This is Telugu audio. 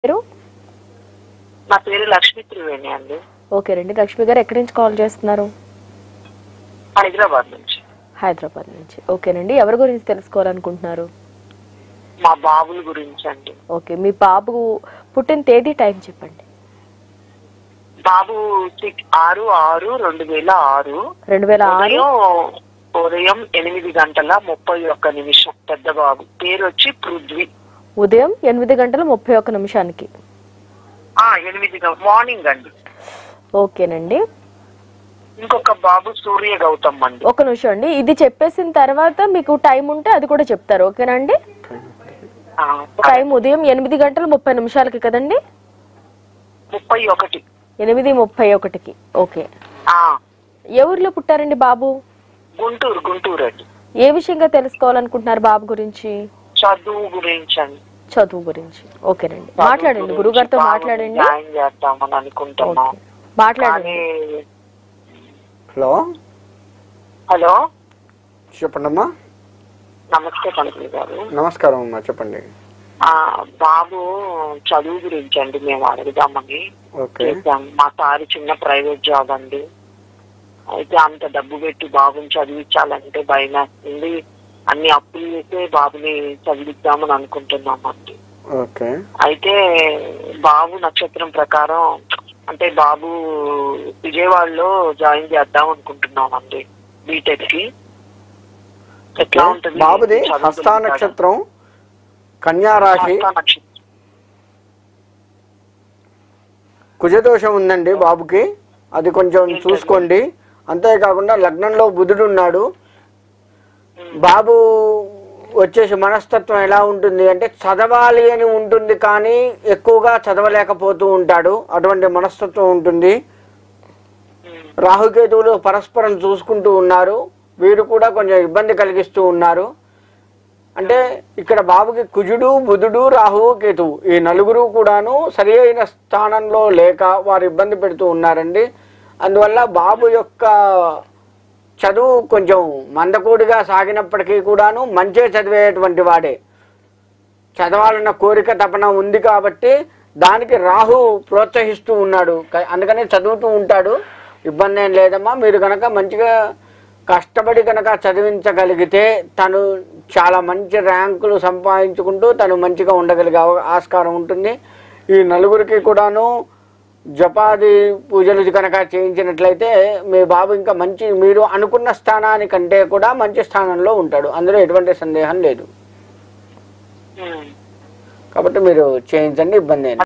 పేరు నా పేరు లక్ష్మీ త్రివేణి అండి ఓకే రండి లక్ష్మి గారు ఎక్కడి నుంచి కాల్ చేస్తున్నారు హైదరాబాద్ నుంచి హైదరాబాద్ నుంచి ఓకేనండి ఎవరి గురించి తెలుసుకోవాలనుకుంటున్నారు మా బాబుల గురించి అండి ఓకే మీ బాబు పుట్టిన తేదీ టైం చెప్పండి బాబు సిక్- ఆరు ఆరు రెండు వేల ఆరు రెండు వేల ఆరు ఉదయం ఉదయం ఎనిమిది గంటల ముప్పై ఒక్క నిమిషం పెద్ద బాబు పేరు వచ్చి పృథ్వీ ఉదయం ఎనిమిది గంటల ముప్పై ఒక్క నిమిషానికి ఆ ఎనిమిది గం- మార్నింగ్ అండి ఓకేనండి ఇంకొక బాబు సూర్య గౌతమ్ అండి ఒక నిమిషం అండి ఇది చెప్పేసిన తర్వాత మీకు టైం ఉంటే అది కూడా చెప్తారు ఓకేనండి ఆ, టైం ఉదయం ఎనిమిది గంటల ముప్పై నిమిషాలకి కదండి ముప్పై ఒకటి ఎనిమిది ముప్పై ఒకటికి ఓకే ఆ ఏ ఊర్లో పుట్టారండి బాబు గుంటూరు గుంటూరు అండి ఏ విషయంగా తెలుసుకోవాలనుకుంటున్నారు బాబు గురించి చదువు గురించి అండి చదువు గురించి ఓకేనండి మాట్లాడండి గురుగారితో మాట్లాడండి జాయిన్ చేద్దామని అనుకుంటున్నాం ఓకే. మాట్లాడండి కానీ హలో హలో చెప్పండమ్మా నమస్తే పంతులు గారు నమస్కారం అమ్మా చెప్పండి ఆ బాబు చదువు గురించి అండి మేము అడుగుదామని ఓకే చేశాం మా సారి చిన్న ప్రైవేట్ జాబ్ అండి అయితే అంత డబ్బు పెట్టి బాబుని చదివించాలంటే భయం వేస్తుంది అన్ని అప్పులు చేసే బాబుని చదివిద్దామని అనుకుంటున్నామండి ఓకే అయితే బాబు నక్షత్రం ప్రకారం అంటే బాబు విజయవాడలో జాయిన్ చేద్దాం అనుకుంటున్నామండి బీటెక్ కి ఎట్లా ఉంటుంది బాబుది చదువు హస్త గురించి నక్షత్రం కన్యా రాశి హస్త నక్షత్రం కుజదోషం ఉందండి బాబుకి అది కొంచెం చూసుకోండి అంతేకాకుండా లగ్నంలో బుధుడు ఉన్నాడు బాబు వచ్చేసి మనస్తత్వం ఎలా ఉంటుంది అంటే చదవాలి అని ఉంటుంది కానీ ఎక్కువగా చదవలేకపోతూ ఉంటాడు అటువంటి మనస్తత్వం ఉంటుంది రాహుకేతువులు పరస్పరం చూసుకుంటూ ఉన్నారు వీరు కూడా కొంచెం ఇబ్బంది కలిగిస్తూ ఉన్నారు అంటే ఇక్కడ బాబుకి కుజుడు బుధుడు రాహువు కేతువు ఈ నలుగురు కూడాను సరి అయిన స్థానంలో లేక వారు ఇబ్బంది పెడుతూ ఉన్నారండి అందువల్ల బాబు యొక్క చదువు కొంచెం మందకోడిగా సాగినప్పటికీ కూడాను మంచిగా చదివేటువంటి వాడే చదవాలన్న కోరిక తపన ఉంది కాబట్టి దానికి రాహు ప్రోత్సహిస్తూ ఉన్నాడు క- అందుకనే చదువుతూ ఉంటాడు ఇబ్బంది ఏం లేదమ్మా మీరు కనుక మంచిగా కష్టపడి కనుక చదివించగలిగితే తను చాలా మంచి ర్యాంకులు సంపాదించుకుంటూ తను మంచిగా ఉండగలిగే అవ- ఆస్కారం ఉంటుంది ఈ నలుగురికి కూడాను జపాది పూజలు కనుక చేయించినట్లయితే మీ బాబు ఇంకా మంచి మీరు అనుకున్న స్థానానికంటే కూడా మంచి స్థానంలో ఉంటాడు అందులో ఎటువంటి సందేహం లేదు ఉమ్. కాబట్టి మీరు చేయించండి ఇబ్బంది ఏం లేదు.